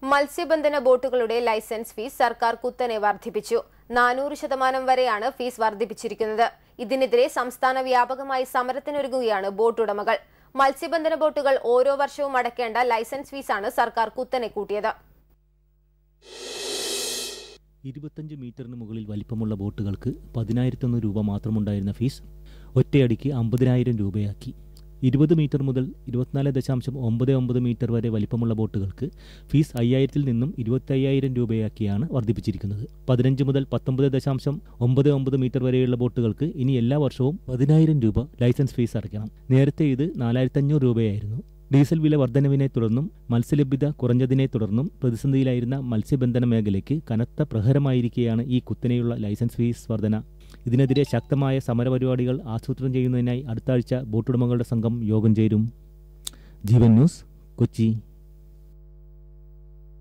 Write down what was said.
മത്സ്യബന്ധന ബോട്ടുകളുടെ licence fees സർക്കാർ കുത്തനെ വർദ്ധിപ്പിച്ചു നാനൂറ് ശതമാനം വരെയാണ് ഫീസ് വർദ്ധിപ്പിച്ചിരിക്കുന്നത് ഇതിനെതിരെ സംസ്ഥാന വ്യാപകമായി സമരത്തിനൊരുങ്ങുകയാണ് ബോട്ടുടമകൾ മത്സ്യബന്ധന ബോട്ടുകൾ ഓരോ വർഷവും അടയ്ക്കേണ്ട ലൈസൻസ് ഫീസാണ് സർക്കാർ കുത്തനെ കൂട്ടിയത് ഇരുപത്തഞ്ച് മീറ്ററിന് മുകളിൽ വലിപ്പമുള്ള ബോട്ടുകൾക്ക് പതിനായിരത്തൊന്ന് രൂപ മാത്രമുണ്ടായിരുന്ന ഫീസ് ഒറ്റയടിക്ക് അമ്പതിനായിരം രൂപയാക്കി ഇരുപത് മീറ്റർ മുതൽ ഇരുപത്തിനാല് ദശാംശം ഒമ്പത് ഒമ്പത് മീറ്റർ വരെ വലിപ്പമുള്ള ബോട്ടുകൾക്ക് ഫീസ് അയ്യായിരത്തിൽ നിന്നും ഇരുപത്തി അയ്യായിരം രൂപയാക്കിയാണ് വർദ്ധിപ്പിച്ചിരിക്കുന്നത് പതിനഞ്ച് മുതൽ പത്തൊമ്പത് ദശാംശം ഒമ്പത് ഒമ്പത് മീറ്റർ വരെയുള്ള ബോട്ടുകൾക്ക് ഇനി എല്ലാ വർഷവും പതിനായിരം രൂപ ലൈസൻസ് ഫീസ് അടയ്ക്കണം നേരത്തെ ഇത് നാലായിരത്തി അഞ്ഞൂറ് രൂപയായിരുന്നു ഡീസൽ വില വർധനവിനെ തുടർന്നും മത്സ്യലഭ്യത കുറഞ്ഞതിനെ തുടർന്നും പ്രതിസന്ധിയിലായിരുന്ന മത്സ്യബന്ധന മേഖലയ്ക്ക് കനത്ത പ്രഹരമായിരിക്കെയാണ് ഈ കുത്തനെയുള്ള ലൈസൻസ് ഫീസ് വർധന ഇതിനെതിരെ ശക്തമായ സമരപരിപാടികൾ ആസൂത്രണം ചെയ്യുന്നതിനായി അടുത്ത ആഴ്ച ബോട്ടുടമകളുടെ സംഘം യോഗം ചേരും ജീവൻ ന്യൂസ് കൊച്ചി